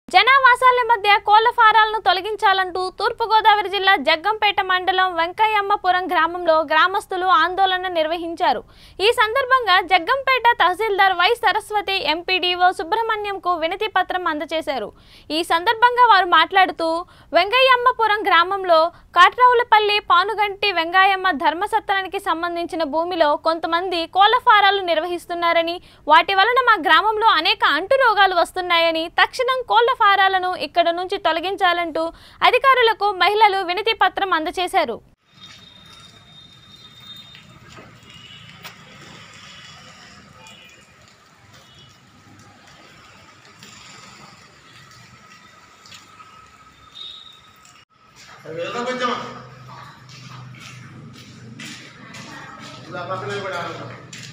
జనావాసాల మధ్య కోళ్ల ఫారాలను తొలగించాలంటూ తూర్పుగోదావరి జిల్లా జగ్గంపేట మండలం వెంకయ్యమ్మపురం గ్రామంలో గ్రామస్తులు ఆందోళన నిర్వహించారు ఈ సందర్భంగా జగ్గంపేట తహసీల్దార్ వై సరస్వతి ఎంపీడీఓ సుబ్రహ్మణ్యంకు వినతి పత్రం అందజేశారు ఈ సందర్భంగా వారు మాట్లాడుతూ వెంగయ్యమ్మపురం గ్రామంలో కాట్రావులపల్లి పానుగంటి వెంగాయమ్మ ధర్మసత్రానికి సంబంధించిన భూమిలో కొంతమంది కోళ్ల ఫారాలు నిర్వహిస్తున్నారని వాటి వలన మా గ్రామంలో అనేక అంటు రోగాలు వస్తున్నాయని తక్షణం కోళ్ల ఫారాలను ఇక్కడ నుంచి తొలగించాలంటూ అధికారులకు మహిళలు వినతి పత్రం అందజేశారు వెళ్దాం కొంచెం ఇలా పక్కన కూడా ఆడుతాం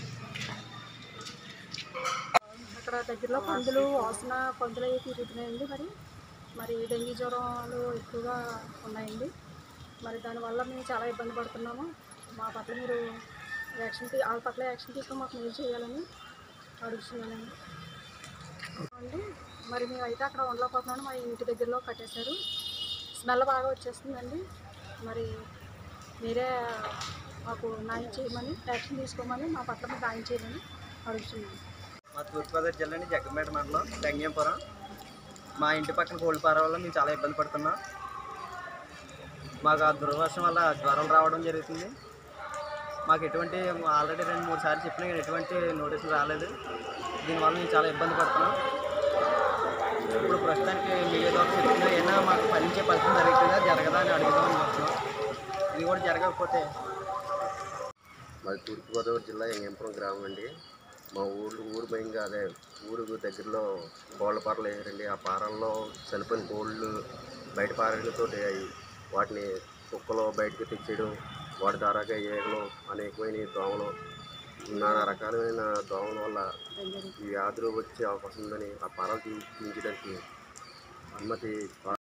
అక్కడ దగ్గరలో పందులు వాసన పందులు అవి తిరుగుతున్నాయండి మరి మరి డెంగీ జ్వరాలు ఎక్కువగా ఉన్నాయండి మరి దానివల్ల మేము చాలా ఇబ్బంది పడుతున్నాము మా పట్ల మీరు యాక్షన్ తీ వాళ్ళ పట్ల యాక్షన్ తీసుకొని మాకు మేలు చేయాలని అడుగుతున్నానండి అండి మరి మేమైతే అక్కడ ఉండలేకపోతున్నాను మా ఇంటి దగ్గరలో కట్టేశారు స్మెల్ బాగా వచ్చేస్తుందండి మరి మీరే మాకు న్యాయం చేయమని యాక్షన్ తీసుకోమని మా పట్ల మీరు న్యాయం చేయమని అడుగుతున్నాను మా తూర్పుగోదావరి జిల్లా అండి జగ్గంపేట మండలం గంగేపురం మా ఇంటి పక్కన కోళ్ళ పార వల్ల మేము చాలా ఇబ్బంది పడుతున్నాం మాకు ఆ దుర్వర్షం వల్ల జ్వరం రావడం జరుగుతుంది మాకు ఎటువంటి ఆల్రెడీ రెండు మూడు సార్లు చెప్పినా కానీ ఎటువంటి నోటీసులు రాలేదు దీనివల్ల మేము చాలా ఇబ్బంది పడుతున్నాం ఇప్పుడు ప్రస్తుతానికి మీడియా ద్వారా చెప్పినా ఏమైనా మాకు ఫలించే పరిస్థితి జరుగుతుందా జరగదా అని అడుగుదాం అనుకుంటున్నాం ఇది కూడా జరగకపోతే మాది తూర్పుగోదావరి జిల్లా ఎంగంపురం గ్రామం అండి మా ఊరు ఊరు భయంగా అదే ఊరు దగ్గరలో కోళ్ళ పారలు వేసారండి ఆ పారల్లో చనిపోయిన కోళ్ళు బయట పారలతో వాటిని కుక్కలు బయటకు తెచ్చేయడం వాటి ద్వారాగా ఈగలు అనేకమైన దోమలు నానా రకాలమైన దోమల వల్ల ఈ వ్యాధులు వచ్చే అవకాశం ఉందని ఆ పారలు తీ- తీయించడానికి అనుమతి